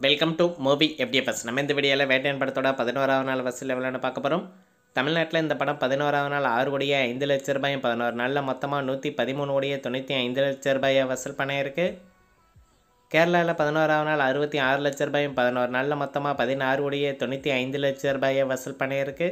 welcome to movie FDFS நம்ம இந்த வீடியோவில் வேட்டையன் படத்தோட பதினோராவது நாள் வசூல் எவ்வளோன்னு பார்க்க போகிறோம் தமிழ்நாட்டில் இந்த படம் பதினோராவது நாள் ஆறு கோடியே ஐந்து லட்ச ரூபாயும் பதினோரு நாளில் மொத்தமாக நூற்றி பதிமூணு கோடியே தொண்ணூற்றி ஐந்து லட்ச ரூபாயை வசூல் பண்ணியிருக்கு கேரளாவில் பதினோராவது நாள் அறுபத்தி ஆறு லட்ச ரூபாயும் பதினோரு நாளில் மொத்தமாக பதினாறு கோடியே தொண்ணூற்றி ஐந்து லட்ச ரூபாயை வசூல் பண்ணியிருக்கு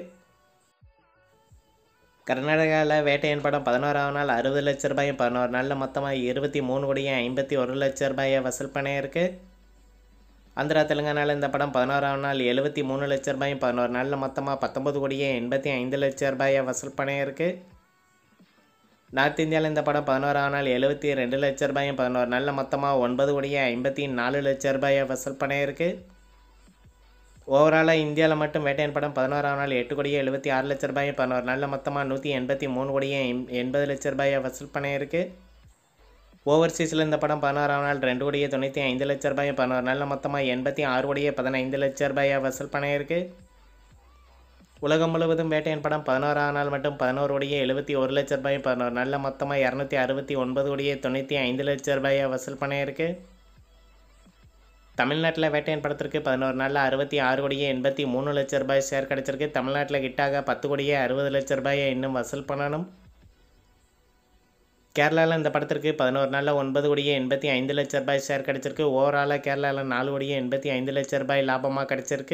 கர்நாடகாவில் வேட்டையன் படம் பதினோராவது நாள் அறுபது லட்ச ரூபாயும் பதினோரு நாளில் மொத்தமாக இருபத்தி மூணு கோடியே ஐம்பத்தி ஒரு லட்ச ரூபாயை வசூல் பண்ணியிருக்கு ஆந்திரா தெலுங்கானாவில் இந்த படம் பதினோராம் நாள் எழுபத்தி மூணு லட்ச ரூபாயும் பதினோரு நாளில் மொத்தமாக பத்தொம்பது கோடியே எண்பத்தி ஐந்து லட்ச ரூபாயை வசூல் பண்ணியிருக்கு நார்த் இந்தியாவில் இந்த படம் பதினோராம் நாள் எழுபத்தி ரெண்டு லட்ச ரூபாயும் பதினோரு நாளில் மொத்தமாக ஒன்பது கோடியே ஐம்பத்தி நாலு லட்ச ரூபாயை வசூல் பண்ணியிருக்கு ஓவராலாக இந்தியாவில் மட்டும் வேட்டையன் படம் பதினோராம் நாள் எட்டு கோடியே எழுபத்தி ஆறு லட்ச ரூபாயும் பதினோரு நாளில் மொத்தமாக நூற்றி எண்பத்தி மூணு கோடியே எம்- எண்பது லட்ச ரூபாயை வசூல் பண்ணியிருக்கு ஓவர்சீஸில் இந்த படம் பதினோராம் நாள் ரெண்டு கோடியே தொண்ணூற்றி ஐந்து லட்ச ரூபாயும் பதினோரு நாளில் மொத்தமாக எண்பத்தி ஆறு கோடியே பதினைந்து லட்ச ரூபாயை வசூல் பண்ணியிருக்கு உலகம் முழுவதும் வேட்டையன் படம் பதினோராம் நாள் மட்டும் பதினோரு கோடியே எழுபத்தி ஒரு லட்ச ரூபாயும் பதினோரு நாளில் மொத்தமாக இரநூத்தி அறுபத்தி ஒன்பது கோடியே தொண்ணூற்றி ஐந்து லட்ச ரூபாயை வசூல் பண்ணியிருக்கு தமிழ்நாட்டில் வேட்டையன் படத்திற்கு பதினோரு நாளில் அறுபத்தி ஆறு கோடியே எண்பத்தி மூணு லட்ச ரூபாய் ஷேர் கிடச்சிருக்கு தமிழ்நாட்டில் கிட்டாக பத்து கோடியே அறுபது லட்ச ரூபாயை இன்னும் வசூல் பண்ணணும் கேரளாவில் இந்த படத்திற்கு பதினோரு நாளில் ஒன்பது கோடியே எண்பத்தி ஐந்து லட்ச ரூபாய் ஷேர் கிடச்சிருக்கு ஓவராலாக கேரளாவில் நாலு கோடியே எண்பத்தி ஐந்து லட்ச ரூபாய் லாபமாக கிடச்சிருக்கு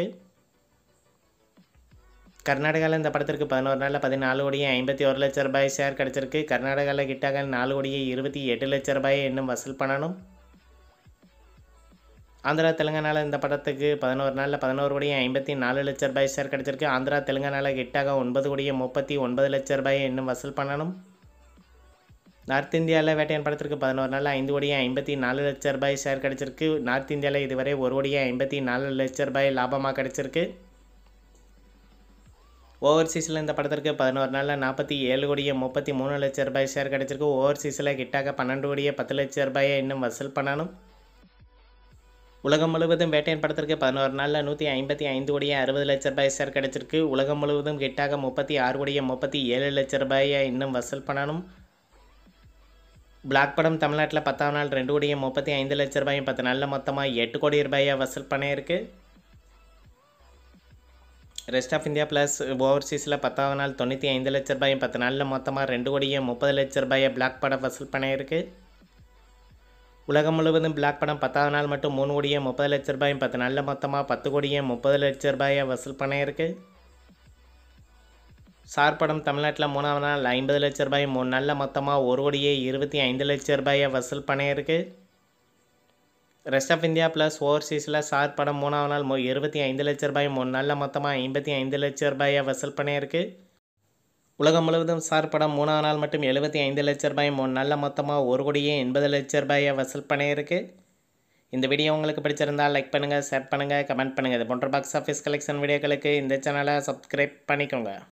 கர்நாடகாவில் இந்த படத்திற்கு பதினோரு நாளில் பதினாலு கோடியே ஐம்பத்தி ஒரு லட்ச ரூபாய் ஷேர் கிடச்சிருக்கு கர்நாடகாவில் கிட்டாக நாலு கோடியே இருபத்தி எட்டு லட்ச ரூபாயை இன்னும் வசூல் பண்ணணும் ஆந்திரா தெலுங்கானாவில் இந்த படத்துக்கு பதினோரு நாளில் பதினோரு கோடியே ஐம்பத்தி நாலு லட்ச ரூபாய் ஷேர் கிடச்சிருக்கு ஆந்திரா தெலுங்கானாவில் கிட்டாக ஒன்பது கோடியே முப்பத்தி ஒன்பது லட்ச ரூபாயை இன்னும் வசூல் பண்ணணும் நார்த் இந்தியாவில் வேட்டையன் படத்திற்கு பதினோரு நாளில் ஐந்து கோடியே ஐம்பத்தி நாலு லட்ச ரூபாய் ஷேர் கிடச்சிருக்கு நார்த் இந்தியாவில் இதுவரை ஒரு கோடியே ஐம்பத்தி நாலு லட்ச ரூபாய் லாபமாக கிடச்சிருக்கு ஓவர்சீஸில் இந்த படத்திற்கு பதினோரு நாளில் நாற்பத்தி ஏழு கோடியே முப்பத்தி மூணு லட்ச ரூபாய் ஷேர் கிடச்சிருக்கு ஓவர்சீஸில் கிட்டாக பன்னெண்டு கோடியே பத்து லட்ச ரூபாயை இன்னும் வசூல் பண்ணணும் உலகம் முழுவதும் வேட்டையன் படத்திற்கு பதினோரு நாளில் நூற்றி ஐம்பத்தி ஐந்து கோடியே அறுபது லட்ச ரூபாய் ஷேர் கிடச்சிருக்கு உலகம் முழுவதும் கிட்டாக முப்பத்தி ஆறு கோடியே முப்பத்தி ஏழு லட்ச ரூபாயை இன்னும் வசூல் பண்ணணும் பிளாக் படம் தமிழ்நாட்டில் பத்தாம் நாள் ரெண்டு கோடியே முப்பத்தி ஐந்து லட்ச ரூபாயும் பத்து நாளில் மொத்தமாக எட்டு கோடி ரூபாயை வசூல் பண்ணியிருக்கு ரெஸ்ட் ஆஃப் இந்தியா ப்ளஸ் ஓவர்சீஸில் பத்தாவது நாள் தொண்ணூற்றி ஐந்து லட்ச ரூபாயும் பத்து நாளில் மொத்தமாக ரெண்டு கோடியே முப்பது லட்ச ரூபாயை பிளாக் படம் வசூல் பண்ணியிருக்கு உலகம் முழுவதும் பிளாக் படம் பத்தாவது நாள் மட்டும் மூணு கோடியே முப்பது லட்ச ரூபாயும் பத்து நாளில் மொத்தமாக பத்து கோடியே முப்பது லட்ச ரூபாயை வசூல் பண்ணியிருக்கு சார் படம் தமிழ்நாட்டில் மூணாவது நாள் ஐம்பது லட்ச ரூபாயும் மூணு நாளில் மொத்தமாக ஒரு கோடியே இருபத்தி ஐந்து லட்ச ரூபாயை வசூல் பண்ணியிருக்கு ரெஸ்ட் ஆஃப் இந்தியா ப்ளஸ் ஓவர்சீஸில் சார் படம் மூணாவது நாள் மொ- இருபத்தி ஐந்து லட்ச ரூபாயும் மூணு நாளில் மொத்தமாக ஐம்பத்தி ஐந்து லட்ச ரூபாயை வசூல் பண்ணியிருக்கு உலகம் முழுவதும் சார் படம் மூணாவது நாள் மட்டும் எழுபத்தி ஐந்து லட்ச ரூபாயும் மூணு நாளில் மொத்தமாக ஒரு கோடியே எண்பது லட்ச ரூபாயை வசூல் பண்ணியிருக்கு இந்த வீடியோ உங்களுக்கு பிடிச்சிருந்தால் லைக் பண்ணுங்கள் ஷேர் பண்ணுங்கள் கமெண்ட் பண்ணுங்கள் இது போன்ற பாக்ஸ் ஆஃபீஸ் கலெக்ஷன் வீடியோக்களுக்கு இந்த சேனலை சப்ஸ்கிரைப் பண்ணிக்கோங்க